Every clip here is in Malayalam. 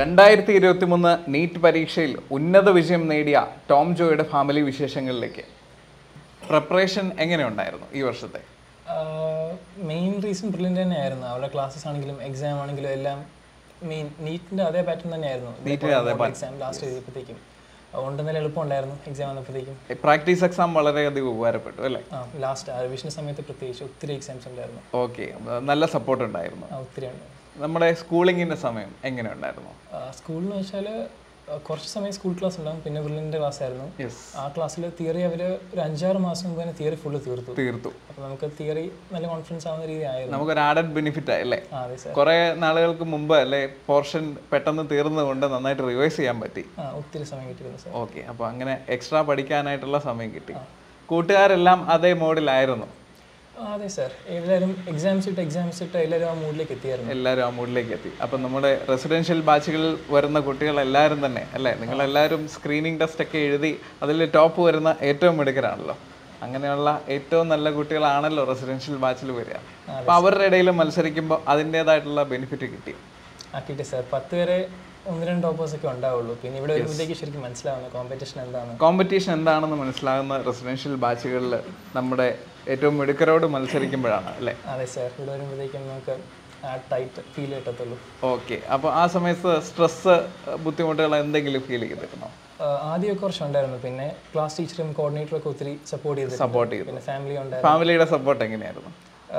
രണ്ടായിരത്തി ഇരുപത്തി മൂന്ന് നീറ്റ് പരീക്ഷയിൽ ഉന്നത വിജയം നേടിയ ടോം ജോയുടെ ഫാമിലി വിശേഷങ്ങളിലേക്ക് പ്രിപ്പറേഷൻ എങ്ങനെയുണ്ടായിരുന്നു ഈ വർഷത്തെ മെയിൻ റീസൺ ബ്രില്യൻ്റ് തന്നെയായിരുന്നു അവരുടെ ക്ലാസ്സസ് ആണെങ്കിലും എക്സാം ആണെങ്കിലും എല്ലാം മെയിൻ നീറ്റിൻ്റെ അതേ പാറ്റേൺ തന്നെയായിരുന്നു എക്സാം ലാസ്റ്റ് എഴുതിയപ്പോഴത്തേക്കും അതുകൊണ്ട് നല്ല എളുപ്പമുണ്ടായിരുന്നു എക്സാം വന്നപ്പോഴത്തേക്കും പ്രാക്ടീസ് എക്സാം വളരെയധികം ഉപകാരപ്പെട്ടു അല്ലേ ആ ലാസ്റ്റ് റിവിഷൻ സമയത്ത് പ്രത്യേകിച്ച് ഒത്തിരി എക്സാംസ് ഉണ്ടായിരുന്നു ഓക്കെ നല്ല സപ്പോർട്ട് ഉണ്ടായിരുന്നു ആ ഒത്തിരി ഉണ്ട് നമ്മുടെ സ്കൂളിങ്ങിൻ്റെ സമയം എങ്ങനെയുണ്ടായിരുന്നു സ്കൂളിൽ വെച്ചാൽ കുറച്ച് സമയം സ്കൂൾ ക്ലാസ് ഉണ്ടാവും പിന്നെ ബ്രില്യൻ്റെ ക്ലാസ് ആയിരുന്നു യെസ് ആ ക്ലാസ്സിൽ തിയറി അവർ ഒരു അഞ്ചാറ് മാസം മുമ്പ് തന്നെ തിയറി ഫുള്ള് തീർത്തു തീർത്തു അപ്പോൾ നമുക്ക് തിയറി നല്ല കോൺഫിഡൻസ് ആവുന്ന രീതി ആയിരുന്നു നമുക്കൊരു ആഡഡ് ബെനിഫിറ്റ് ആയല്ലേ ആ അതെ സാർ കുറെ നാളുകൾക്ക് മുമ്പ് അല്ലേ പോർഷൻ പെട്ടെന്ന് തീർന്നുകൊണ്ട് നന്നായിട്ട് റിവൈസ് ചെയ്യാൻ പറ്റി ആ ഒത്തിരി സമയം കിട്ടിയിരുന്നു സാർ ഓക്കെ അപ്പോൾ അങ്ങനെ എക്സ്ട്രാ പഠിക്കാനായിട്ടുള്ള സമയം കിട്ടി കൂട്ടുകാരെല്ലാം അതേ മോഡിലായിരുന്നു ആ, അതെ സാർ എല്ലാവരും എക്സാംസ് ഇട്ട് എക്സാംസ് ഇട്ട് എല്ലാവരും ആ മൂഡിലേക്ക് എത്തിയായിരുന്നു എല്ലാവരും ആ മൂഡിലേക്ക് എത്തി അപ്പം നമ്മുടെ റെസിഡൻഷ്യൽ ബാച്ചുകളിൽ വരുന്ന കുട്ടികൾ എല്ലാവരും തന്നെ അല്ലേ നിങ്ങളെല്ലാവരും സ്ക്രീനിങ് ടെസ്റ്റ് ഒക്കെ എഴുതി അതിൽ ടോപ്പ് വരുന്ന ഏറ്റവും മിടുക്കരാണല്ലോ അങ്ങനെയുള്ള ഏറ്റവും നല്ല കുട്ടികളാണല്ലോ റെസിഡൻഷ്യൽ ബാച്ചിൽ വരിക അപ്പോൾ അവരുടെ ഇടയിൽ മത്സരിക്കുമ്പോൾ അതിൻ്റേതായിട്ടുള്ള ബെനിഫിറ്റ് കിട്ടി ആക്കിയിട്ട് സാർ പത്ത് വരെ ഒന്ന് രണ്ട് ടോപ്പേഴ്സ് ഒക്കെ ഉണ്ടാവുള്ളൂ പിന്നെ ഇവിടെ വരുമ്പോഴത്തേക്ക് ശരിക്കും മനസ്സിലാവുന്നത് കോമ്പറ്റീഷൻ എന്താണ് കോമ്പറ്റീഷൻ എന്താണെന്ന് മനസ്സിലാകുന്ന റെസിഡൻഷ്യൽ ബാച്ചുകളിൽ നമ്മുടെ ഏറ്റവും മിടുക്കരോട് മത്സരിക്കുമ്പോഴാണ് അല്ലേ അതെ സാർ ഇവിടെ വരുമ്പോഴത്തേക്കും നമുക്ക് ആ ടൈറ്റ് ഫീൽ കിട്ടത്തുള്ളൂ ഓക്കെ അപ്പോൾ ആ സമയത്ത് സ്ട്രെസ് ബുദ്ധിമുട്ടുകൾ എന്തെങ്കിലും ഫീൽ ചെയ്തിരുന്നോ ആ, ആദ്യമൊക്കെ കുറച്ച് ഉണ്ടായിരുന്നു പിന്നെ ക്ലാസ് ടീച്ചറും കോർഡിനേറ്ററും ഒക്കെ ഒത്തിരി സപ്പോർട്ട് ചെയ്തു സപ്പോർട്ട് ചെയ്തു പിന്നെ ഫാമിലി ഉണ്ടായിരുന്നു ഫാമിലിയുടെ സപ്പോർട്ട് എങ്ങനെയായിരുന്നു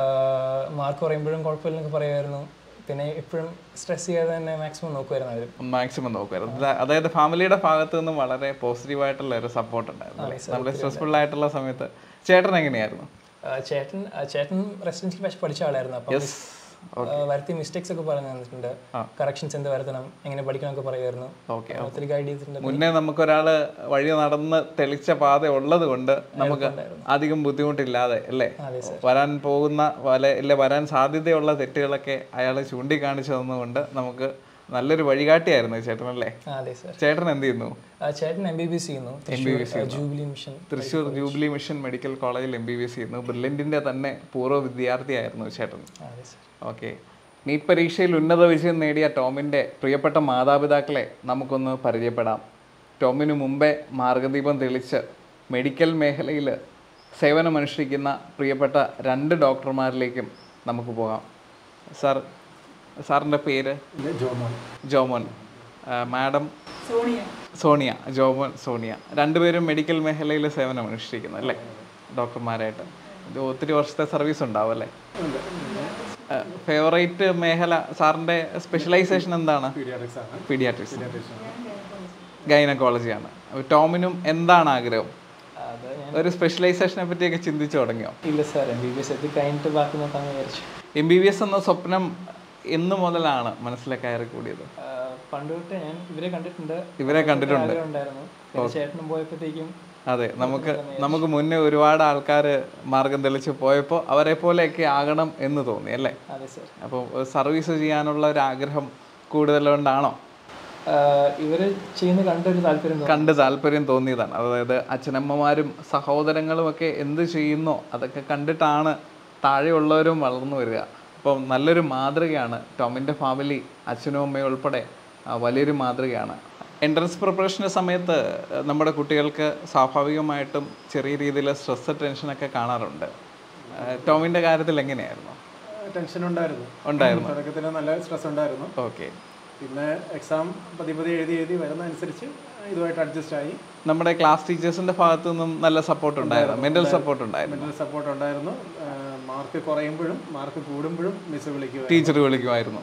മാർക്ക് പറയുമ്പോഴും കുഴപ്പമില്ലെന്നൊക്കെ പറയുമായിരുന്നു പിന്നെ എപ്പോഴും സ്ട്രെസ് ചെയ്യാതെ തന്നെ മാക്സിമം നോക്കുമായിരുന്നു അവർ മാക്സിമം നോക്കുമായിരുന്നു അത- അതായത് ഫാമിലിയുടെ ഭാഗത്തു നിന്നും വളരെ പോസിറ്റീവായിട്ടുള്ള ഒരു സപ്പോർട്ട് ഉണ്ടായിരുന്നു അല്ലേ? നമ്മൾ സ്ട്രെസ്ഫുൾ ആയിട്ടുള്ള സമയത്ത് ചേട്ടൻ എങ്ങനെയായിരുന്നു ചേട്ടൻ ആ, ചേട്ടൻ റെസിഡൻഷ്യൽ ബാച്ച് പഠിച്ച ആളായിരുന്നു അപ്പം ആ, വരുത്തിയ മിസ്റ്റേക്സ് ഒക്കെ പറഞ്ഞു തന്നിട്ടുണ്ട് കറക്ഷൻസ് എന്ത് വരുത്തണം എങ്ങനെ പഠിക്കണം ഒക്കെ പറയുമായിരുന്നു ഓക്കെ ഒത്തിരി ഗൈഡ് ചെയ്തിട്ടുണ്ട് മുന്നേ നമുക്കൊരാള് വഴി നടന്ന് തെളിച്ച പാത ഉള്ളത് കൊണ്ട് നമുക്ക് അധികം ബുദ്ധിമുട്ടില്ലാതെ അല്ലേ അതെ വരാൻ പോകുന്ന വല ഇല്ല വരാൻ സാധ്യതയുള്ള തെറ്റുകളൊക്കെ അയാൾ ചൂണ്ടിക്കാണിച്ചു തന്നുകൊണ്ട് നമുക്ക് നല്ലൊരു വഴികാട്ടിയായിരുന്നു ചേട്ടനല്ലേ ആ, അതെ സാർ ചേട്ടൻ എന്ത് ചെയ്യുന്നു ചേട്ടൻ എം ബി ബി എസ് ചെയ്യുന്നു തൃശ്ശൂർ, ആ, jubilee mission Thrissur jubilee mission medical കോളേജിൽ എം ബി ബി എസ് ചെയ്യുന്നു ബ്രില്യൻറ്റിൻ്റെ തന്നെ പൂർവ്വ വിദ്യാർത്ഥിയായിരുന്നു ചേട്ടൻ ആ, അതെ സാർ ഓക്കെ നീറ്റ് പരീക്ഷയിൽ ഉന്നത വിജയം നേടിയ ടോമിൻ്റെ പ്രിയപ്പെട്ട മാതാപിതാക്കളെ നമുക്കൊന്ന് പരിചയപ്പെടാം ടോമിനു മുമ്പേ മാർഗദീപം തെളിച്ച് മെഡിക്കൽ മേഖലയിൽ സേവനമനുഷ്ഠിക്കുന്ന പ്രിയപ്പെട്ട രണ്ട് ഡോക്ടർമാരിലേക്കും നമുക്ക് പോകാം സാർ സാറിൻ്റെ പേര് ജോമോൻ ജോമോൻ ആ, മാഡം സോണിയ ജോമോൻ സോണിയ രണ്ടുപേരും മെഡിക്കൽ മേഖലയിൽ സേവനം അനുഷ്ഠിക്കുന്നു അല്ലേ ഡോക്ടർമാരായിട്ട് ഇത് ഒത്തിരി വർഷത്തെ സർവീസ് ഉണ്ടാവും അല്ലേ ഫേവറേറ്റ് മേഖല സാറിൻ്റെ സ്പെഷ്യലൈസേഷൻ എന്താണ് പീഡിയാട്രിക്സ് ആണ് പീഡിയാട്രിക്സ് ഗൈനക്കോളജിയാണ് അപ്പോൾ ടോമിനും എന്താണ് ആഗ്രഹം അത് ഞാൻ ഒരു സ്പെഷ്യലൈസേഷനെ പറ്റിയൊക്കെ ചിന്തിച്ചു തുടങ്ങിയോ ഇല്ല sir M B B S എത്തി കഴിഞ്ഞിട്ട് ബാക്കി നോക്കാമെന്ന് വിചാരിച്ചു എം ബി ബി എസ് എന്ന സ്വപ്നം എന്ന് മുതലാണ് മനസ്സിലേക്ക് കയറി കൂടിയത് ആ, പണ്ട് തൊട്ടേ ഞാൻ ഇവരെ കണ്ടിട്ടുണ്ട് ഇവരെ കണ്ടിട്ടുണ്ട് ആഗ്രഹം ഉണ്ടായിരുന്നു പിന്നെ ചേട്ടനും പോയപ്പോഴത്തേക്കും അതെ നമുക്ക് നമുക്ക് മുന്നേ ഒരുപാട് ആൾക്കാർ മാർഗം തെളിച്ച് പോയപ്പോൾ അവരെ പോലെയൊക്കെ ആകണം എന്ന് തോന്നി അല്ലേ അതെ സാർ അപ്പോൾ സർവീസ് ചെയ്യാനുള്ള ഒരു ആഗ്രഹം കൂടുതലുകൊണ്ടാണോ ഇവര് ചെയ്യുന്ന കണ്ടൊരു താല്പര്യം തോന്നി കണ്ട് താല്പര്യം തോന്നിയതാണ് അതായത് അച്ഛനമ്മമാരും സഹോദരങ്ങളും ഒക്കെ എന്ത് ചെയ്യുന്നോ അതൊക്കെ കണ്ടിട്ടാണ് താഴെയുള്ളവരും വളർന്നു വരിക അപ്പം നല്ലൊരു മാതൃകയാണ് ടോമിൻ്റെ ഫാമിലി അച്ഛനും അമ്മയും ഉൾപ്പെടെ ആ, വലിയൊരു മാതൃകയാണ് എൻട്രൻസ് പ്രിപ്പറേഷൻ്റെ സമയത്ത് നമ്മുടെ കുട്ടികൾക്ക് സ്വാഭാവികമായിട്ടും ചെറിയ രീതിയിൽ സ്ട്രെസ് ടെൻഷനൊക്കെ കാണാറുണ്ട് ആ, ടോമിൻ്റെ കാര്യത്തിൽ എങ്ങനെയായിരുന്നു ടെൻഷൻ ഉണ്ടായിരുന്നു ഉണ്ടായിരുന്നു തുടക്കത്തിൽ നല്ല സ്ട്രെസ് ഉണ്ടായിരുന്നു ഓക്കെ പിന്നെ എക്സാം പതി പതി എഴുതി എഴുതി വരുന്ന അനുസരിച്ച് ഇതുമായിട്ട് അഡ്ജസ്റ്റ് ആയി നമ്മുടെ ക്ലാസ് ടീച്ചേഴ്സിൻ്റെ ഭാഗത്തു നിന്നും നല്ല സപ്പോർട്ട് ഉണ്ടായിരുന്നു മെൻ്റൽ സപ്പോർട്ട് ഉണ്ടായിരുന്നു മെന്റൽ സപ്പോർട്ട് ഉണ്ടായിരുന്നു മാർക്ക് കുറയുമ്പോഴും മാർക്ക് കൂടുമ്പോഴും മിസ് വിളിക്കുക ടീച്ചർ വിളിക്കുമായിരുന്നു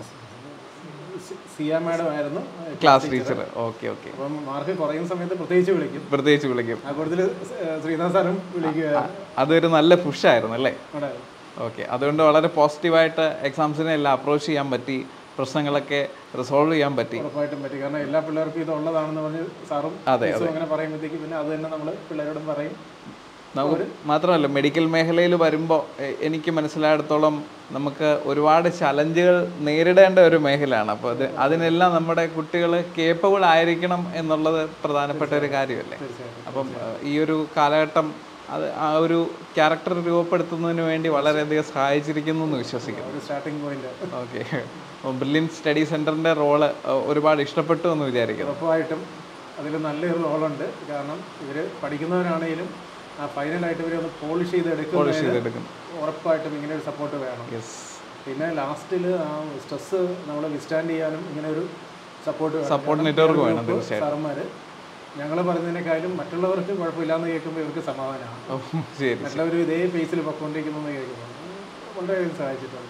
സിയ മാഡം ആയിരുന്നു ക്ലാസ് ടീച്ചർ ഓക്കെ ഓക്കെ അപ്പം മാർക്ക് കുറയുന്ന സമയത്ത് പ്രത്യേകിച്ച് വിളിക്കും പ്രത്യേകിച്ച് വിളിക്കും ആ കൂടുതൽ ശ്രീനാഥ് സാറും വിളിക്കുക അതൊരു നല്ല പുഷായിരുന്നു അല്ലേ ഉണ്ടായിരുന്നു ഓക്കെ അതുകൊണ്ട് വളരെ പോസിറ്റീവായിട്ട് എക്സാംസിനെ എല്ലാം അപ്രോച്ച് ചെയ്യാൻ പറ്റി പ്രശ്നങ്ങളൊക്കെ റിസോൾവ് ചെയ്യാൻ പറ്റി ഉറപ്പായിട്ടും പറ്റി കാരണം എല്ലാ പിള്ളേർക്കും ഇത് ഉള്ളതാണെന്ന് പറഞ്ഞ് സാറും അതെ, മിസ്സും അങ്ങനെ പറയുമ്പോഴത്തേക്ക് പിന്നെ അത് തന്നെ നമ്മൾ പിള്ളേരോടും പറയും നമുക്ക് മാത്രമല്ല മെഡിക്കൽ മേഖലയിൽ വരുമ്പോൾ എനിക്ക് മനസ്സിലായിടത്തോളം നമുക്ക് ഒരുപാട് ചലഞ്ചുകൾ നേരിടേണ്ട ഒരു മേഖലയാണ് അപ്പോൾ അത് അതിനെല്ലാം നമ്മുടെ കുട്ടികൾ കേപ്പബിൾ ആയിരിക്കണം എന്നുള്ളത് പ്രധാനപ്പെട്ട ഒരു കാര്യമല്ലേ അപ്പം ഏഹ്, ഈ ഒരു കാലഘട്ടം അത് ആ ഒരു ക്യാരക്ടർ രൂപപ്പെടുത്തുന്നതിന് വേണ്ടി വളരെയധികം സഹായിച്ചിരിക്കുന്നു എന്ന് വിശ്വസിക്കുന്നു ഒരു starting point okay Brilliant Study സെൻറ്ററിൻ്റെ റോള് ഒരുപാട് ഇഷ്ടപ്പെട്ടു എന്ന് വിചാരിക്കുന്നു ഉറപ്പായിട്ടും അതിൽ നല്ലൊരു റോളുണ്ട് കാരണം ഇവർ പഠിക്കുന്നവരാണെങ്കിലും ആ ഫൈനലായിട്ട് ഇവരെ ഒന്ന് പോളിഷ് ചെയ്ത് എടുക്കുന്നതിന് ചെയ്തെടുക്കുന്നു ഉറപ്പായിട്ടും ഇങ്ങനെ ഒരു സപ്പോർട്ട് വേണം യെസ് പിന്നെ ലാസ്റ്റിൽ ആ സ്ട്രെസ് നമ്മൾ വിസ്റ്റാൻഡ് ചെയ്യാനും ഇങ്ങനെ ഒരു സപ്പോർട്ട് Support network വേണം തീർച്ചയായിട്ടും. സാറന്മാർ ഞങ്ങൾ പറഞ്ഞതിനേക്കാളും മറ്റുള്ളവർക്ക് കുഴപ്പമില്ലാന്ന് കേൾക്കുമ്പോൾ ഇവർക്ക് സമാധാനമാണ് ഓ, ശരി മറ്റുള്ളവർ ഇതേ പേസിൽ പൊക്കോണ്ടിരിക്കുന്നു കേൾക്കുന്നത് വളരെയധികം സഹായിച്ചിട്ടുണ്ട്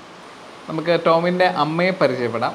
നമുക്ക് ടോമിൻ്റെ അമ്മയെ പരിചയപ്പെടാം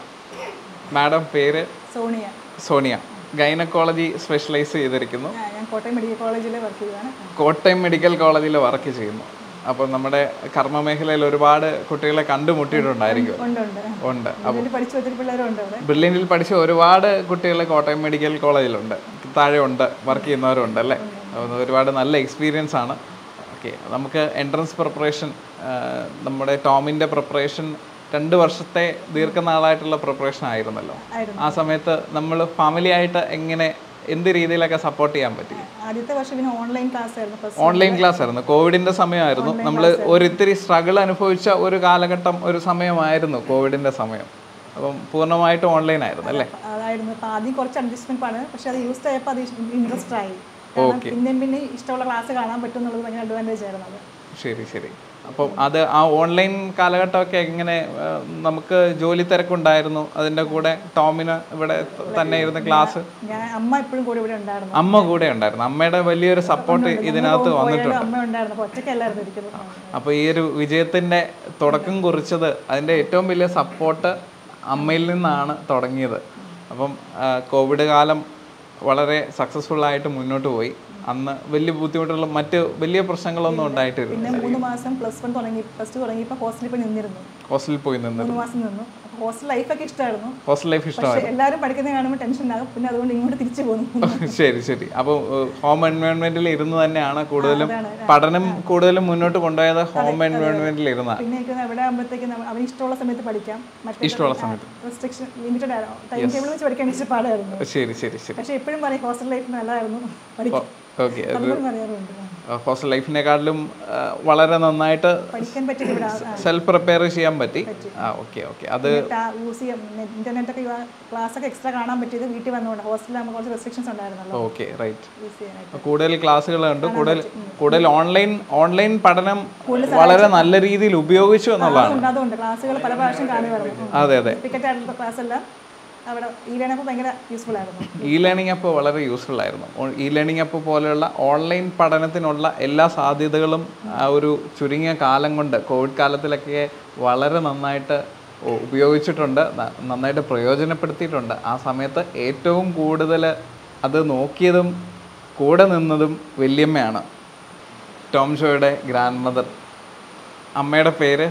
മാഡം പേര് സോണിയ സോണിയ ഗൈനക്കോളജി സ്പെഷ്യലൈസ് ചെയ്തിരിക്കുന്നു ഞാൻ ഞാൻ കോട്ടയം മെഡിക്കൽ കോളേജിൽ വർക്ക് ചെയ്യുകയാണ് കോട്ടയം മെഡിക്കൽ കോളേജിൽ വർക്ക് ചെയ്യുന്നു അപ്പോൾ നമ്മുടെ കർമ്മ മേഖലയിൽ ഒരുപാട് കുട്ടികളെ കണ്ടുമുട്ടിയിട്ടുണ്ടായിരിക്കും ഉണ്ട് ഉണ്ട് ഉണ്ട് ഇതിൽ പഠിച്ച ഒത്തിരി പിള്ളേരുണ്ട് അവിടെ ബ്രില്യൻറ്റിൽ പഠിച്ച ഒരുപാട് കുട്ടികൾ കോട്ടയം മെഡിക്കൽ കോളേജിലുണ്ട് താഴെ ഉണ്ട് വർക്ക് ചെയ്യുന്നവരുണ്ട് അല്ലേ അപ്പോൾ ഒരുപാട് നല്ല എക്സ്പീരിയൻസ് ആണ് ഓക്കെ നമുക്ക് എൻട്രൻസ് പ്രിപ്പറേഷൻ നമ്മുടെ ടോമിൻ്റെ പ്രിപ്പറേഷൻ രണ്ട് വർഷത്തെ ദീർഘനാളായിട്ടുള്ള പ്രിപ്പറേഷൻ ആയിരുന്നല്ലോ ആയിരുന്നു. ആ സമയത്ത് നമ്മൾ ഫാമിലി ആയിട്ട് എങ്ങനെ എന്ത് രീതിയിലൊക്കെ സപ്പോർട്ട് ചെയ്യാൻ പറ്റി ആദ്യത്തെ വർഷം പിന്നെ ഓൺലൈൻ ക്ലാസ് ആയിരുന്നു ഫസ്റ്റ് ഓൺലൈൻ ക്ലാസ് ആയിരുന്നു കോവിഡിന്റെ സമയമായിരുന്നു നമ്മൾ ഒരിത്തിരി സ്ട്രഗിൾ അനുഭവിച്ച ഒരു കാലഘട്ടം ഒരു സമയമായിരുന്നു കോവിഡിന്റെ സമയം അപ്പം പൂർണ്ണമായിട്ടും ഓൺലൈൻ ആയിരുന്നു അല്ലേ അതായിരുന്നു അപ്പോൾ ആദ്യം കുറച്ച് അഡ്ജസ്റ്റ്മെന്റ് ആണ് പക്ഷെ അത് യൂസ് ചെയ്യപ്പോൾ അത് ഇൻട്രസ്റ്റ് ആയി കാരണം പിന്നെയും പിന്നെ ഇഷ്ടമുള്ള ക്ലാസ് കാണാൻ പറ്റും എന്നുള്ളത് ഭയങ്കര അഡ്വാൻറ്റേജ് ആയിരുന്നു അത് ശരി ശരി അപ്പം അത് ആ ഓൺലൈൻ കാലഘട്ടമൊക്കെ എങ്ങനെ ആ, നമുക്ക് ജോലി തിരക്കുണ്ടായിരുന്നു അതിൻ്റെ കൂടെ ടോമിന് ഇവിടെ തന്നെ ഇരുന്ന് ക്ലാസ് ഞാൻ അമ്മ എപ്പോഴും കൂടെ ഇവിടെ ഉണ്ടായിരുന്നു അമ്മ കൂടെ ഉണ്ടായിരുന്നു അമ്മയുടെ വലിയൊരു സപ്പോർട്ട് ഇതിനകത്ത് വന്നിട്ടുണ്ട് പോയാലും അമ്മ ഉണ്ടായിരുന്നു അപ്പോൾ ഒറ്റയ്ക്കല്ലായിരുന്നു ഇരിക്കുന്നത് അപ്പോൾ ഈ ഒരു വിജയത്തിൻ്റെ തുടക്കം കുറിച്ചത് അതിൻ്റെ ഏറ്റവും വലിയ സപ്പോർട്ട് അമ്മയിൽ നിന്നാണ് തുടങ്ങിയത് അപ്പം ആ, കോവിഡ് കാലം വളരെ സക്സസ്ഫുൾ ആയിട്ട് മുന്നോട്ട് പോയി അന്ന് വലിയ ബുദ്ധിമുട്ടുള്ള മറ്റ് വലിയ പ്രശ്നങ്ങളൊന്നും ഉണ്ടായിട്ടില്ല പിന്നെ മൂന്ന് മാസം പ്ലസ് വൺ തുടങ്ങി പ്ലസ് ടു തുടങ്ങിയപ്പോൾ ഹോസ്റ്റലിൽ പോയി നിന്നിരുന്നു ഹോസ്റ്റലിൽ പോയി നിന്ന് മൂന്ന് മാസം നിന്നു അപ്പോൾ ഹോസ്റ്റൽ ലൈഫൊക്കെ ഇഷ്ടമായിരുന്നു ഹോസ്റ്റൽ ലൈഫ് ഇഷ്ടമായി പക്ഷെ എല്ലാവരും പഠിക്കുന്നത് കാണുമ്പോൾ ടെൻഷൻ ഉണ്ടാകും പിന്നെ അതുകൊണ്ട് ഇങ്ങോട്ട് തിരിച്ചു പോകുന്നു ശരി ശരി അപ്പോൾ ഹോം എൻവയോൺമെന്റിൽ ഇരുന്ന് തന്നെയാണ് കൂടുതലും അതാണ്. പഠനം കൂടുതലും മുന്നോട്ട് കൊണ്ടുപോയത് ഹോം എൻവയോൺമെന്റിൽ ഇരുന്ന പിന്നെ എനിക്ക് എവിടെ ആകുമ്പോഴത്തേക്ക് അവന് ഇഷ്ടമുള്ള സമയത്ത് പഠിക്കാം ഇഷ്ടമുള്ള സമയത്ത്. റെസ്ട്രിക്ഷൻ ലിമിറ്റഡ് ആയിരുന്നു ടൈം ടേബിൾ വെച്ച് പഠിക്കാൻ ഇച്ചിരി പാടായിരുന്നു ശരി ശരി ശരി പക്ഷെ എപ്പോഴും പറയും ഹോസ്റ്റൽ ലൈഫ് നല്ലതായിരുന്നു പഠിക്കാൻ ഓക്കെ പലപ്പോഴും പറയാറുണ്ട് ഹോസ്റ്റൽ ലൈഫിനെക്കാട്ടിലും ആ, വളരെ നന്നായിട്ട് പഠിക്കാൻ പറ്റിയത് ഇവിടെ സെൽഫ് പ്രിപ്പയർ ചെയ്യാൻ പറ്റി ആ ഓക്കെ ഓക്കെ അത് യൂസ് ചെയ്യാം ഇന്റർനെറ്റ് ഒക്കെ ക്ലാസ് ഒക്കെ എക്സ്ട്രാ കാണാൻ പറ്റിയത് വീട്ടിൽ വന്നുകൊണ്ട് ഹോസ്റ്റലിൽ നമുക്ക് കുറച്ച് റെസ്ട്രിക്ഷൻസ് ഉണ്ടായിരുന്നല്ലോ ഓക്കെ റൈറ്റ് യൂസ് ചെയ്യാനായിട്ട് കൂടുതൽ ക്ലാസ്സുകളുണ്ട് കൂടുതൽ കൂടുതൽ ഓൺലൈൻ ഓൺലൈൻ പഠനം വളരെ നല്ല രീതിയിൽ ഉപയോഗിച്ചു എന്നുള്ളതാണ് അതുകൊണ്ട് അതുകൊണ്ട് ക്ലാസ്സുകൾ പല പ്രാവശ്യം കാണുമായിരുന്നു അതെ അതെ ടിക്കറ്റ് ആയിട്ടുള്ള ക്ലാസ് എല്ലാം അവിടെ ഈ ലേണപ്പോൾ ഭയങ്കര യൂസ്ഫുൾ ആയിരുന്നു ഇ ലേണിംഗ് ആപ്പ് വളരെ യൂസ്ഫുൾ ആയിരുന്നു ഇ ലേണിംഗ് ആപ്പ് പോലെയുള്ള ഓൺലൈൻ പഠനത്തിനുള്ള എല്ലാ സാധ്യതകളും ആ ഒരു ചുരുങ്ങിയ കാലം കൊണ്ട് കോവിഡ് കാലത്തിലൊക്കെ വളരെ നന്നായിട്ട് ഉ- ഉപയോഗിച്ചിട്ടുണ്ട് ന- നന്നായിട്ട് പ്രയോജനപ്പെടുത്തിയിട്ടുണ്ട് ആ സമയത്ത് ഏറ്റവും കൂടുതൽ അത് നോക്കിയതും കൂടെ നിന്നതും വല്യമ്മയാണ് ടോം ഷോയുടെ ഗ്രാൻഡ് മദർ അമ്മയുടെ പേര്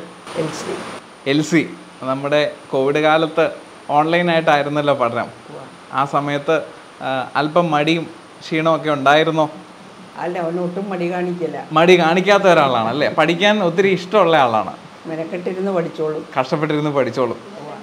എൽസി നമ്മുടെ കോവിഡ് കാലത്ത് ഓൺലൈനായിട്ടായിരുന്നല്ലോ പഠനം ആ സമയത്ത് ആ, അല്പം മടിയും ക്ഷീണമൊക്കെ ഉണ്ടായിരുന്നോ അല്ല അവന് ഒട്ടും മടി കാണിക്കില്ല മടി കാണിക്കാത്ത ഒരാളാണ് അല്ലേ പഠിക്കാൻ ഒത്തിരി ഇഷ്ടമുള്ള ആളാണ് മെനക്കെട്ടിരുന്ന് പഠിച്ചോളും കഷ്ടപ്പെട്ടിരുന്ന് പഠിച്ചോളും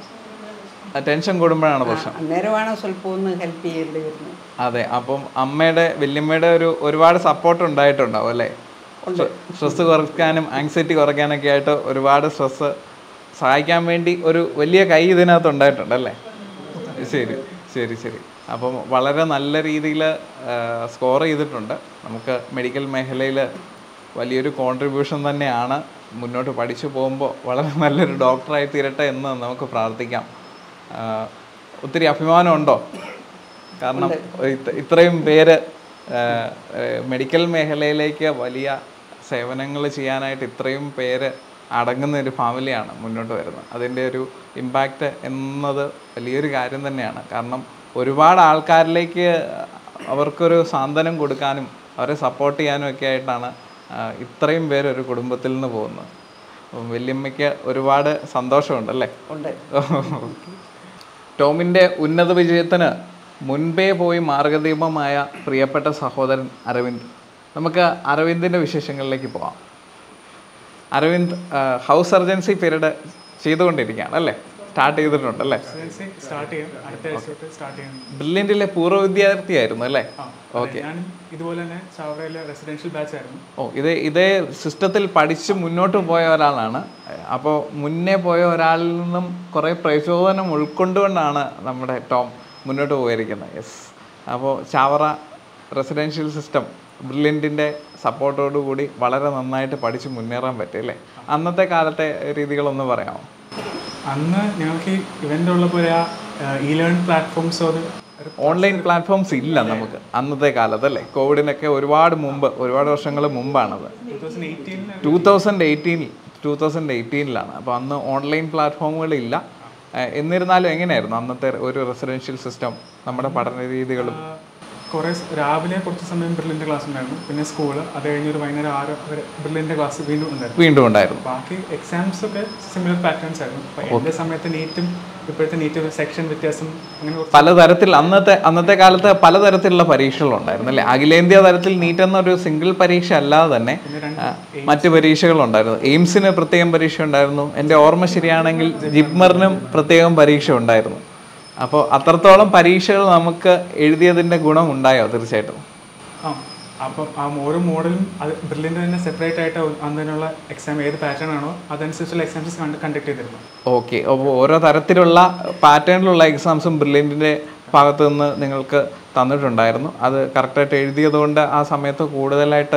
ആ, ടെൻഷൻ കൂടുമ്പോഴാണ് പ്രശ്നം അന്നേരമാണ് സ്വല്പം ഒന്ന് ഹെൽപ്പ് ചെയ്യേണ്ടി വരുന്നത് അതെ അപ്പം അമ്മയുടെ വല്യമ്മയുടെ ഒരു ഒരുപാട് സപ്പോർട്ട് ഉണ്ടായിട്ടുണ്ടാവും അല്ലേ സ്ട്രെസ് കുറയ്ക്കാനും ആങ്സൈറ്റി കുറയ്ക്കാനൊക്കെ ആയിട്ട് ഒരുപാട് സ്ട്രെസ് സഹായിക്കാൻ വേണ്ടി ഒരു വലിയ കൈ ഇതിനകത്ത് ഉണ്ടായിട്ടുണ്ട് അല്ലേ ശരി ശരി ശരി അപ്പം വളരെ നല്ല രീതിയിൽ സ്കോർ ചെയ്തിട്ടുണ്ട് നമുക്ക് മെഡിക്കൽ മേഖലയിൽ വലിയൊരു കോൺട്രിബ്യൂഷൻ തന്നെയാണ് മുന്നോട്ട് പഠിച്ചു പോകുമ്പോൾ വളരെ നല്ലൊരു ഡോക്ടറായി തീരട്ടെ എന്ന് നമുക്ക് പ്രാർത്ഥിക്കാം ആ, ഒത്തിരി അഭിമാനമുണ്ടോ കാരണം ഇത്ര- ഇത്രയും പേര് ആ, ആ, മെഡിക്കൽ മേഖലയിലേക്ക് വലിയ സേവനങ്ങൾ ചെയ്യാനായിട്ട് ഇത്രയും പേര് അടങ്ങുന്ന ഒരു ഫാമിലിയാണ് മുന്നോട്ട് വരുന്നത് അതിൻ്റെ ഒരു ഇമ്പാക്റ്റ് എന്നത് വലിയൊരു കാര്യം തന്നെയാണ് കാരണം ഒരുപാട് ആൾക്കാരിലേക്ക് അവർക്കൊരു സാന്ത്വനം കൊടുക്കാനും അവരെ സപ്പോർട്ട് ചെയ്യാനും ഒക്കെ ആയിട്ടാണ് ആ, ഇത്രയും പേര് ഒരു കുടുംബത്തിൽ നിന്ന് പോകുന്നത് അപ്പം വല്യമ്മയ്ക്ക് ഒരുപാട് സന്തോഷമുണ്ട് അല്ലേ ഉണ്ട് ടോമിൻ്റെ ഉന്നത വിജയത്തിന് മുൻപേ പോയി മാർഗദീപമായ പ്രിയപ്പെട്ട സഹോദരൻ അരവിന്ദ് നമുക്ക് അരവിന്ദിൻ്റെ വിശേഷങ്ങളിലേക്ക് പോവാം അരവിന്ദ് ആ, ഹൗസ് സർജൻസി പീരീഡ് ചെയ്തുകൊണ്ടിരിക്കുകയാണ് അല്ലേ സ്റ്റാർട്ട് ചെയ്തിട്ടുണ്ട് അല്ലേ റെസിഡൻസി സ്റ്റാർട്ട് ചെയ്യും അടുത്ത ആഴ്ച തൊട്ട് സ്റ്റാർട്ട് ചെയ്യും ബ്രില്യൻറ്റിലെ പൂർവ്വ വിദ്യാർത്ഥിയായിരുന്നു അല്ലേ ഓക്കെ ഞാനും ഇതുപോലെ തന്നെ ചാവറയിലെ റെസിഡൻഷ്യൽ ബാച്ച് ആയിരുന്നു ഓ ഇത് ഇതേ സിസ്റ്റത്തിൽ പഠിച്ച് മുന്നോട്ട് പോയ ഒരാളാണ് അപ്പോൾ മുന്നേ പോയ ഒരാളിൽ നിന്നും കുറേ പ്രചോദനം ഉൾക്കൊണ്ടുകൊണ്ടാണ് നമ്മുടെ ടോം മുന്നോട്ട് പോയിരിക്കുന്നത് യെസ് അപ്പോൾ ചാവറ റെസിഡൻഷ്യൽ സിസ്റ്റം ബ്രില്യൻറ്റിൻ്റെ സപ്പോർട്ടോടുകൂടി വളരെ നന്നായിട്ട് പഠിച്ച് മുന്നേറാൻ പറ്റും അല്ലേ അന്നത്തെ കാലത്തെ രീതികളൊന്ന് പറയാമോ അന്ന് ഞങ്ങൾക്ക് ഈ ഇവന്റ് ഉള്ളപ്പോൾ ആ ഇ ലേൺ പ്ലാറ്റ്ഫോംസ് ഒരു ഓൺലൈൻ പ്ലാറ്റ്ഫോംസ് ഇല്ല നമുക്ക് അന്നത്തെ കാലത്ത് അല്ലേ കോവിഡിനൊക്കെ ഒരുപാട് മുമ്പ് ഒരുപാട് വർഷങ്ങൾ മുമ്പാണത് ടൂ തൗസൻഡ് എയ്റ്റീനിൽ ടൂ തൗസൻഡ് എയ്റ്റീനിൽ ടൂ തൗസൻഡ് എയ്റ്റീനിലാണ് അപ്പോൾ അന്ന് ഓൺലൈൻ പ്ലാറ്റ്ഫോമുകളില്ല ഏഹ് എന്നിരുന്നാലും എങ്ങനെയായിരുന്നു അന്നത്തെ ഒരു റെസിഡൻഷ്യൽ സിസ്റ്റം നമ്മുടെ പഠന രീതികളും കുറേ സ് രാവിലെ കുറച്ച് സമയം ബ്രില്ലിൻ്റെ ക്ലാസ് ഉണ്ടായിരുന്നു പിന്നെ സ്കൂള് അത് കഴിഞ്ഞ് ഒരു വൈകുന്നേരം ആറ് വരെ ബ്രില്ലിൻ്റെ ക്ലാസ് വീണ്ടും ഉണ്ടായിരുന്നു വീണ്ടും ഉണ്ടായിരുന്നു ബാക്കി എക്സാംസ് ഒക്കെ സിമിലർ പാറ്റേൺസ് ആയിരുന്നു അപ്പോൾ എൻ്റെ സമയത്ത് നീറ്റും ഇപ്പോഴത്തെ നീറ്റ് സെക്ഷൻ വ്യത്യാസം അങ്ങനെ കുറച്ച് പലതരത്തിൽ അന്നത്തെ അന്നത്തെ കാലത്ത് പലതരത്തിലുള്ള പരീക്ഷകളുണ്ടായിരുന്നു അല്ലേ അഖിലേന്ത്യാ തലത്തിൽ നീറ്റ് എന്നൊരു സിംഗിൾ പരീക്ഷ അല്ലാതെ തന്നെ ആ, മറ്റ് പരീക്ഷകളുണ്ടായിരുന്നു എയിംസിന് പ്രത്യേകം പരീക്ഷ ഉണ്ടായിരുന്നു എൻ്റെ ഓർമ്മ ശരിയാണെങ്കിൽ ജിപ്മറിനും പ്രത്യേകം പരീക്ഷ ഉണ്ടായിരുന്നു അപ്പോൾ അത്രത്തോളം പരീക്ഷകൾ നമുക്ക് എഴുതിയതിൻ്റെ ഗുണം ഉണ്ടായോ തീർച്ചയായിട്ടും ആ അപ്പം ആ ഓരോ മോഡലും അത് ബ്രില്ലിൻ്റെ തന്നെ സെപ്പറേറ്റ് ആയിട്ട് അതിനുള്ള എക്സാം ഏത് പാറ്റേൺ ആണോ അതനുസരിച്ചുള്ള എക്സാംസ് കണ്ടക്ട് ചെയ്തിരുന്നു ഓക്കെ അപ്പോൾ ഓരോ തരത്തിലുള്ള പാറ്റേണിലുള്ള എക്സാംസും ബ്രില്യൻറ്റിൻ്റെ ഭാഗത്ത് നിന്ന് നിങ്ങൾക്ക് തന്നിട്ടുണ്ടായിരുന്നു അത് കറക്റ്റായിട്ട് എഴുതിയതുകൊണ്ട് ആ സമയത്ത് കൂടുതലായിട്ട്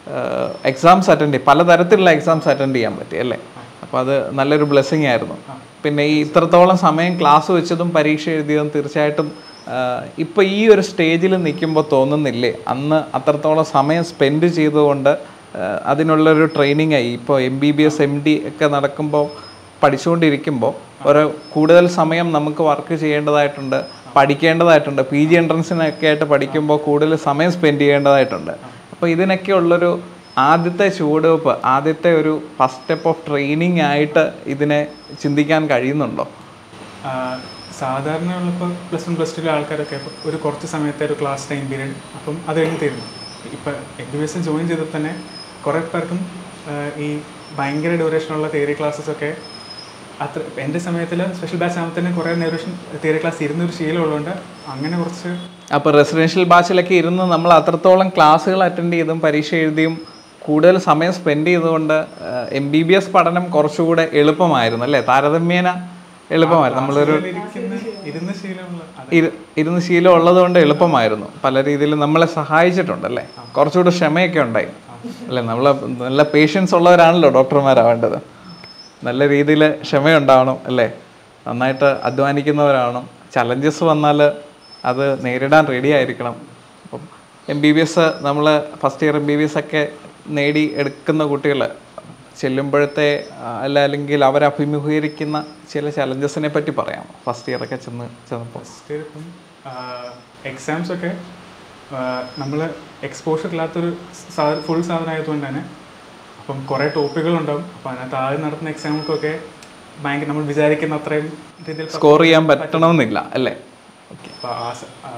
എക്സാംസ് അറ്റൻഡ് ചെയ്യും പലതരത്തിലുള്ള എക്സാംസ് അറ്റൻഡ് ചെയ്യാൻ പറ്റി അല്ലേ അപ്പോൾ അത് നല്ലൊരു ബ്ലെസ്സിങ് ആയിരുന്നു പിന്നെ ഈ ഇത്രത്തോളം സമയം ക്ലാസ് വെച്ചതും പരീക്ഷ എഴുതിയതും തീർച്ചയായിട്ടും ഇപ്പോൾ ഈ ഒരു സ്റ്റേജിൽ നിൽക്കുമ്പോൾ തോന്നുന്നില്ലേ അന്ന് അത്രത്തോളം സമയം സ്പെൻഡ് ചെയ്തുകൊണ്ട് ആ, അതിനുള്ളൊരു ട്രെയിനിങ് ആയി ഇപ്പോൾ M B B S M D ഒക്കെ നടക്കുമ്പോൾ പഠിച്ചുകൊണ്ടിരിക്കുമ്പോൾ ഒരു കൂടുതൽ സമയം നമുക്ക് വർക്ക് ചെയ്യേണ്ടതായിട്ടുണ്ട് പഠിക്കേണ്ടതായിട്ടുണ്ട് പി ജി എൻട്രൻസിനൊക്കെ ആയിട്ട് പഠിക്കുമ്പോൾ കൂടുതൽ സമയം സ്പെൻഡ് ചെയ്യേണ്ടതായിട്ടുണ്ട് അപ്പോൾ ഇതിനൊക്കെ ഉള്ളൊരു ആദ്യത്തെ ചുവടുവെപ്പ് ആദ്യത്തെ ഒരു ഫസ്റ്റ് സ്റ്റെപ്പ് ഓഫ് ട്രെയിനിങ് ആയിട്ട് ഇതിനെ ചിന്തിക്കാൻ കഴിയുന്നുണ്ടോ ആ, സാധാരണ ഉള്ളപ്പോൾ പ്ലസ് വൺ പ്ലസ് ടുവിലെ ആൾക്കാരൊക്കെ ഇപ്പം ഒരു കുറച്ച് സമയത്തെ ഒരു ക്ലാസ് ടൈം പീരീഡ് അപ്പം അത് കഴിഞ്ഞ് തീരുന്നു ഇപ്പം M B B S join ചെയ്തപ്പോൾ തന്നെ കുറേ പേർക്കും ആ, ഈ ഭയങ്കര ഡ്യൂറേഷനുള്ള തിയറി ക്ലാസ്സസ് ഒക്കെ അത്ര എൻ്റെ സമയത്തിൽ സ്പെഷ്യൽ ബാച്ച് ആകുമ്പോൾ തന്നെ കുറേ ഡ്യൂറേഷൻ തിയറി ക്ലാസ് ഇരുന്നൊരു ശീലമുള്ളതുകൊണ്ട് അങ്ങനെ കുറച്ച് അപ്പോൾ റെസിഡൻഷ്യൽ ബാച്ചിലൊക്കെ ഇരുന്ന് നമ്മൾ അത്രത്തോളം ക്ലാസ്സുകൾ അറ്റൻഡ് ചെയ്തും പരീക്ഷ എഴുതിയും കൂടുതൽ സമയം സ്പെൻഡ് ചെയ്തുകൊണ്ട് എം ബി ബി എസ് പഠനം കുറച്ചുകൂടെ എളുപ്പമായിരുന്നു അല്ലേ താരതമ്യേന എളുപ്പമായിരുന്നു നമ്മളൊരു ഇരിക്കുന്ന ഇരുന്ന ശീലമുള്ള അത് ഇരു ഇരുന്ന് ശീലം ഉള്ളത് കൊണ്ട് എളുപ്പമായിരുന്നു പല രീതിയിലും നമ്മളെ സഹായിച്ചിട്ടുണ്ട് അല്ലേ കുറച്ചുകൂടെ ക്ഷമയൊക്കെ ഉണ്ടായി അല്ലേ നമ്മൾ നല്ല പേഷ്യൻസ് ഉള്ളവരാണല്ലോ ഡോക്ടർമാരാവേണ്ടത് നല്ല രീതിയിൽ ക്ഷമയുണ്ടാവണം അല്ലേ നന്നായിട്ട് അധ്വാനിക്കുന്നവരാവണം ചലഞ്ചസ് വന്നാൽ അത് നേരിടാൻ റെഡി ആയിരിക്കണം അപ്പം എം ബി ബി എസ് നമ്മൾ first year M B B S ഒക്കെ നേടി എടുക്കുന്ന കുട്ടികൾ ചെല്ലുമ്പോഴത്തെ ആ, അല്ല അല്ലെങ്കിൽ അവർ അഭിമുഖീകരിക്കുന്ന ചില ചലഞ്ചസിനെ പറ്റി പറയാം ഫസ്റ്റ് ഇയർ ഒക്കെ ചെന്ന് ചെന്നപ്പോൾ ഫസ്റ്റ് ഇപ്പം എക്സാംസ് ഒക്കെ നമ്മൾ എക്സ്പോഷർ ഇല്ലാത്തൊരു ഫുൾ സാധനം ആയതുകൊണ്ട് തന്നെ അപ്പം കുറേ ടോപ്പിക്കുകൾ ഉണ്ടാവും അപ്പം അതിനകത്ത് ആദ്യം നടത്തുന്ന എക്സാമുകൾക്കൊക്കെ ഭയങ്കര നമ്മൾ വിചാരിക്കുന്ന അത്രയും രീതിയിൽ സ്കോർ ചെയ്യാൻ പറ്റണമെന്നില്ല അല്ലേ അപ്പം ആ സ- ആ,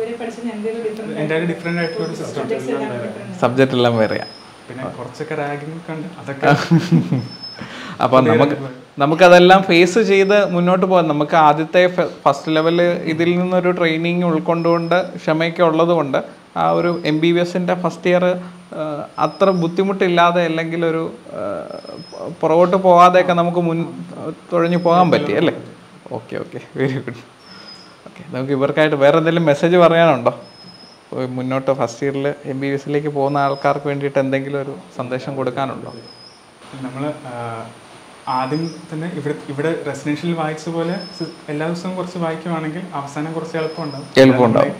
എൻ്റെ ഒരു ഡിഫറെൻ്റ് ആയിട്ടുള്ള ഒരു സിസ്റ്റം സബ്ജക്റ്റ് എല്ലാം വേറെയാ പിന്നെ കുറച്ചൊക്കെ റാഗിങ് ഒക്കെ ഉണ്ട് അതൊക്കെ അപ്പോൾ നമുക്ക് നമുക്കതെല്ലാം ഫേസ് ചെയ്ത് മുന്നോട്ട് പോകാം നമുക്ക് ആദ്യത്തെ ഫസ്റ്റ് ലെവല് ഇതിൽ നിന്നൊരു ട്രെയിനിങ് ഉൾക്കൊണ്ടുകൊണ്ട് ക്ഷമയൊക്കെ ഉള്ളത് കൊണ്ട് ആ ഒരു എം ബി ബി എസിൻ്റെ ഫസ്റ്റ് ഇയർ അത്ര ബുദ്ധിമുട്ടില്ലാതെ അല്ലെങ്കിൽ ഒരു ആ, പുറകോട്ട് പോകാതെയൊക്കെ നമുക്ക് മുൻ തുഴഞ്ഞു പോകാൻ പറ്റി അല്ലേ okay okay very good okay നമുക്ക് ഇവർക്കായിട്ട് വേറെ എന്തെങ്കിലും മെസ്സേജ് പറയാനുണ്ടോ ഓ, മുന്നോട്ട് ഫസ്റ്റ് ഇയറിൽ എം ബി ബി എസിലേക്ക് പോകുന്ന ആൾക്കാർക്ക് വേണ്ടിയിട്ട് എന്തെങ്കിലും ഒരു സന്ദേശം കൊടുക്കാനുണ്ടോ നമ്മൾ ആദ്യം തന്നെ ഇവിടെ ഇവിടെ റെസിഡൻഷ്യൽ വായിച്ച പോലെ സ് എല്ലാ ദിവസവും കുറച്ച് വായിക്കുവാണെങ്കിൽ അവസാനം കുറച്ച് എളുപ്പമുണ്ടാവും എളുപ്പമുണ്ടാവും.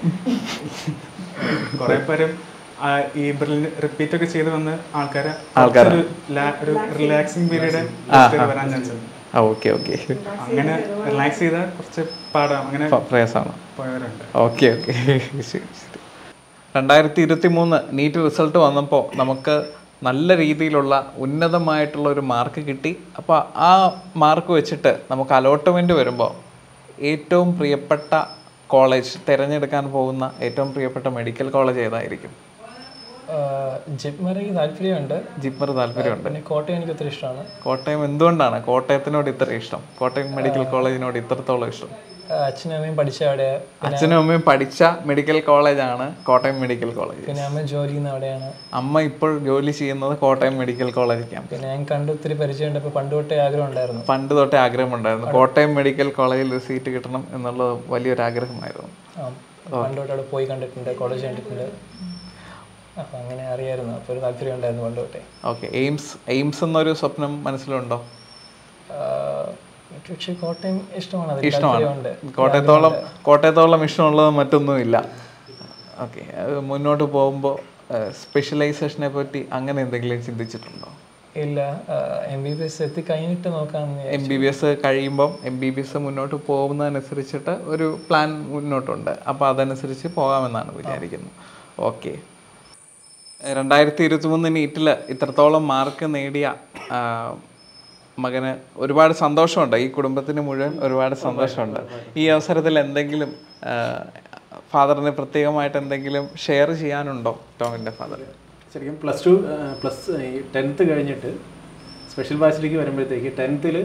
കുറെ പേരും ആ, ഈ റിപ്പീറ്റ് ഒക്കെ ചെയ്ത് വന്ന ആൾക്കാരെ ആൾക്കാരെ. കുറച്ചൊരു ലാ- ഒരു റിലാക്സിങ് പീരീഡ് വരാൻ ചാൻസ് ഉണ്ട് ആ ഓക്കെ ഓക്കെ അങ്ങനെ റിലാക്സ് ചെയ്താൽ കുറച്ച് പാടാം അങ്ങനെ പ്രയാസമാണ് പോയവരുണ്ട് ഓക്കെ ഓക്കെ ശരി ശരി രണ്ടായിരത്തി ഇരുപത്തി മൂന്ന് നീറ്റ് റിസൾട്ട് വന്നപ്പോൾ നമുക്ക് നല്ല രീതിയിലുള്ള ഉന്നതമായിട്ടുള്ള ഒരു മാർക്ക് കിട്ടി അപ്പോൾ ആ മാർക്ക് വെച്ചിട്ട് നമുക്ക് അലോട്ട്മെൻറ്റ് വരുമ്പോൾ ഏറ്റവും പ്രിയപ്പെട്ട കോളേജ് തിരഞ്ഞെടുക്കാൻ പോകുന്ന ഏറ്റവും പ്രിയപ്പെട്ട മെഡിക്കൽ കോളേജ് ഏതായിരിക്കും ജിപ്മറയ്ക്ക് താല്പര്യമുണ്ട് ജിപ്പർ താല്പര്യമുണ്ട് പിന്നെ കോട്ടയം എനിക്ക് ഒത്തിരി ഇഷ്ടമാണ് കോട്ടയം എന്തുകൊണ്ടാണ് കോട്ടയത്തിനോട് ഇത്ര ഇഷ്ടം കോട്ടയം മെഡിക്കൽ കോളേജിനോട് ഇത്രത്തോളം ഇഷ്ടം ആ, അച്ഛനും അമ്മയും പഠിച്ച അവിടെ അച്ഛനും അമ്മയും പഠിച്ച മെഡിക്കൽ കോളേജാണ് കോട്ടയം മെഡിക്കൽ കോളേജ് പിന്നെ അമ്മ ജോലി ചെയ്യുന്ന അവിടെയാണ് അമ്മ ഇപ്പോൾ ജോലി ചെയ്യുന്നത് കോട്ടയം മെഡിക്കൽ കോളേജ് ക്യാമ്പ് പിന്നെ ഞാൻ കണ്ട് ഒത്തിരി പരിചയമുണ്ട് അപ്പോൾ പണ്ട് തൊട്ടേ ആഗ്രഹം ഉണ്ടായിരുന്നു പണ്ട് തൊട്ടേ ആഗ്രഹമുണ്ടായിരുന്നു കോട്ടയം മെഡിക്കൽ കോളേജിൽ ഒരു സീറ്റ് കിട്ടണം എന്നുള്ളത് വലിയൊരു ആഗ്രഹമായിരുന്നു ആ, പണ്ട് തൊട്ട് അവിടെ പോയി കണ്ടിട്ടുണ്ട് കോളേജ് കണ്ടിട്ടുണ്ട് അപ്പോൾ അങ്ങനെ അറിയായിരുന്നു അപ്പോൾ ഒരു താല്പര്യം ഉണ്ടായിരുന്നു പണ്ട് തൊട്ടേ ഓക്കെ എയിംസ് എയിംസ് എന്നൊരു സ്വപ്നം മനസ്സിലുണ്ടോ ആ, എനിക്ക് പക്ഷേ കോട്ടയം ഇഷ്ടമാണ് അതിൽ ഇഷ്ടമാണ് താല്പര്യമുണ്ട് കോട്ടയത്തോളം കോട്ടയത്തോളം ഇഷ്ടമുള്ളത് മറ്റൊന്നുമില്ല ഓക്കെ മുന്നോട്ട് പോകുമ്പോൾ സ്പെഷ്യലൈസേഷനെ പറ്റി അങ്ങനെ എന്തെങ്കിലും ചിന്തിച്ചിട്ടുണ്ടോ ഇല്ല എം ബി ബി എസ് എത്തി കഴിഞ്ഞിട്ട് നോക്കാമെന്ന് എം ബി ബി എസ് കഴിയുമ്പം എം ബി ബി എസ് മുന്നോട്ട് പോകുന്നതനുസരിച്ചിട്ട് ഒരു പ്ലാൻ മുന്നോട്ടുണ്ട് അപ്പോൾ അതനുസരിച്ച് പോകാമെന്നാണ് വിചാരിക്കുന്നത് ഓക്കെ രണ്ടായിരത്തി ഇരുപത്തി മൂന്ന് നീറ്റിൽ ഇത്രത്തോളം മാർക്ക് നേടിയ ആ, മകന് ഒരുപാട് സന്തോഷമുണ്ട് ഈ കുടുംബത്തിന് മുഴുവൻ ഒരുപാട് സന്തോഷമുണ്ട് ഈ അവസരത്തിൽ എന്തെങ്കിലും ഫാദറിന് പ്രത്യേകമായിട്ട് എന്തെങ്കിലും ഷെയർ ചെയ്യാനുണ്ടോ ടോമിൻ്റെ ഫാദർ ശരിക്കും പ്ലസ് ടു പ്ലസ് ഈ ടെൻത്ത് കഴിഞ്ഞിട്ട് സ്പെഷ്യൽ ബാച്ചിലേക്ക് വരുമ്പോഴത്തേക്ക് ടെൻത്തിൽ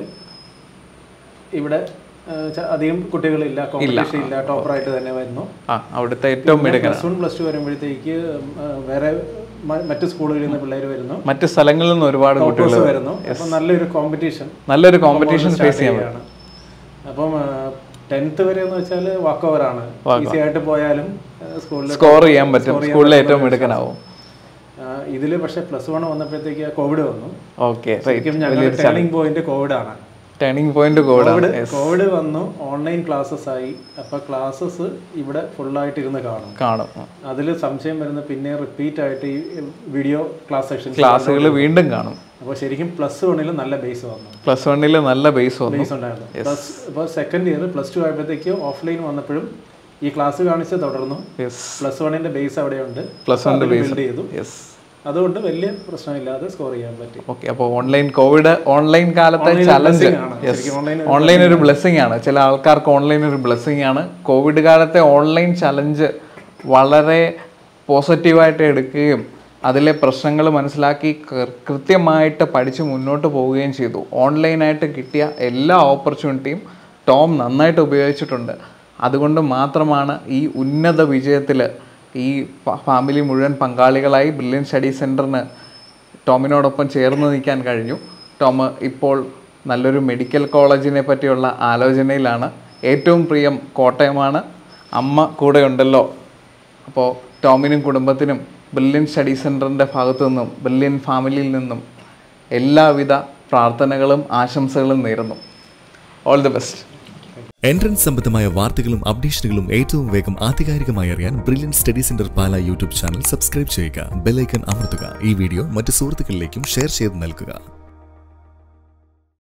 ഇവിടെ ആ, ച- അധികം കുട്ടികളില്ല കോമ്പറ്റീഷൻ ഇല്ല ടോപ്പറായിട്ട് തന്നെ വരുന്നു ആ അവിടുത്തെ ഏറ്റവും മിടുക്കൻ പ്ലസ് വൺ പ്ലസ് ടു വരുമ്പോഴത്തേക്ക് ആ, വേറെ മ- മറ്റ് സ്കൂളുകളിൽ നിന്ന് പിള്ളേർ വരുന്നു മറ്റ് സ്ഥലങ്ങളിൽ നിന്ന് ഒരുപാട് കുട്ടികൾ ടോപ്പേഴ്സ് വരുന്നു അപ്പം നല്ലൊരു കോമ്പറ്റീഷൻ നല്ലൊരു കോമ്പറ്റീഷൻ ഫേസ് ചെയ്യാൻ പറ്റും അപ്പം ടെൻത്ത് വരെ എന്ന് വെച്ചാൽ വാക്ക് ഓവറാണ് ഈസി ആയിട്ട് പോയാലും സ്കൂളിൽ സ്കോർ ചെയ്യാൻ പറ്റും സ്കൂളിലെ ഏറ്റവും മിടുക്കനാവും ഇതിൽ പക്ഷേ പ്ലസ് വൺ വന്നപ്പോഴത്തേക്ക് കോവിഡ് വന്നു ഓക്കെ ശരിക്കും ഞങ്ങളുടെ ടേണിംഗ് പോയിന്റ് കോവിഡ് ആണ് ടേണിംഗ് പോയിന്റ് കൂടെ കോവിഡ് കോവിഡ് വന്നു ഓൺലൈൻ ക്ലാസ്സസ് ആയി അപ്പൊ ക്ലാസ്സസ് ഇവിടെ ഫുള്ളായിട്ട് ഇരുന്ന് കാണും കാണും അതിൽ സംശയം വരുന്ന പിന്നെ റിപ്പീറ്റ് ആയിട്ട് ഈ വീഡിയോ ക്ലാസ് സെക്ഷൻ ക്ലാസ്സുകൾ വീണ്ടും കാണും അപ്പോൾ ശരിക്കും പ്ലസ് വണ്ണിൽ നല്ല ബേസ് വന്നു പ്ലസ് വണ്ണിൽ നല്ല ബേസ് വന്നു ബേസ് ഉണ്ടായിരുന്നു പ്ലസ് ഇപ്പോൾ സെക്കൻഡ് ഇയർ പ്ലസ് ടു ആയപ്പോഴത്തേക്ക് ഓഫ്ലൈൻ വന്നപ്പോഴും ഈ ക്ലാസ് കാണിച്ച് തുടർന്നു യെസ് പ്ലസ് വണ്ണിന്റെ ബേസ് അവിടെയുണ്ട് പ്ലസ് വണ്ണിന്റെ ബേസ് ബിൽഡ് ചെയ്തു യെസ് അതുകൊണ്ട് വലിയ പ്രശ്നമില്ലാതെ സ്കോർ ചെയ്യാൻ പറ്റി ഓക്കെ അപ്പോൾ ഓൺലൈൻ കോവിഡ് ഓൺലൈൻ കാലത്തെ Online ചലഞ്ച് blessing ആണ്. ശരിക്കും online ഒരു ഓൺലൈൻ ഒരു ബ്ലെസ്സിങ് ആണ് ചില ആൾക്കാർക്ക് ഓൺലൈൻ ഒരു ബ്ലെസ്സിങ് ആണ് കോവിഡ് കാലത്തെ ഓൺലൈൻ ചലഞ്ച് വളരെ പോസിറ്റീവായിട്ട് എടുക്കുകയും അതിലെ പ്രശ്നങ്ങൾ മനസ്സിലാക്കി കൃ- കൃത്യമായിട്ട് പഠിച്ച് മുന്നോട്ട് പോവുകയും ചെയ്തു ഓൺലൈനായിട്ട് കിട്ടിയ എല്ലാ ഓപ്പർച്യൂണിറ്റിയും ടോം നന്നായിട്ട് ഉപയോഗിച്ചിട്ടുണ്ട് അതുകൊണ്ട് മാത്രമാണ് ഈ ഉന്നത വിജയത്തിൽ ഈ ഫ- ഫാമിലി മുഴുവൻ പങ്കാളികളായി ബ്രില്യൻ സ്റ്റഡി സെൻറ്ററിന് ടോമിനോടൊപ്പം ചേർന്ന് നിൽക്കാൻ കഴിഞ്ഞു ടോം ഇപ്പോൾ നല്ലൊരു മെഡിക്കൽ കോളേജിനെ പറ്റിയുള്ള ആലോചനയിലാണ് ഏറ്റവും പ്രിയം കോട്ടയമാണ് അമ്മ കൂടെ ഉണ്ടല്ലോ അപ്പോൾ ടോമിനും കുടുംബത്തിനും ബ്രില്യൻ സ്റ്റഡി സെൻറ്ററിൻ്റെ ഭാഗത്തു നിന്നും ബ്രില്യൻ ഫാമിലിയിൽ നിന്നും എല്ലാവിധ പ്രാർത്ഥനകളും ആശംസകളും നേരുന്നു ഓൾ ദി ബെസ്റ്റ് എൻട്രൻസ് സംബന്ധമായ വാർത്തകളും അപ്ഡേഷനുകളും ഏറ്റവും വേഗം ആധികാരികമായി അറിയാൻ Brilliant Study centre Pala YouTube channel subscribe ചെയ്യുക ബെല്ലൈക്കൺ അമർത്തുക ഈ വീഡിയോ മറ്റ് സുഹൃത്തുക്കളിലേക്കും ഷെയർ ചെയ്ത് നൽകുക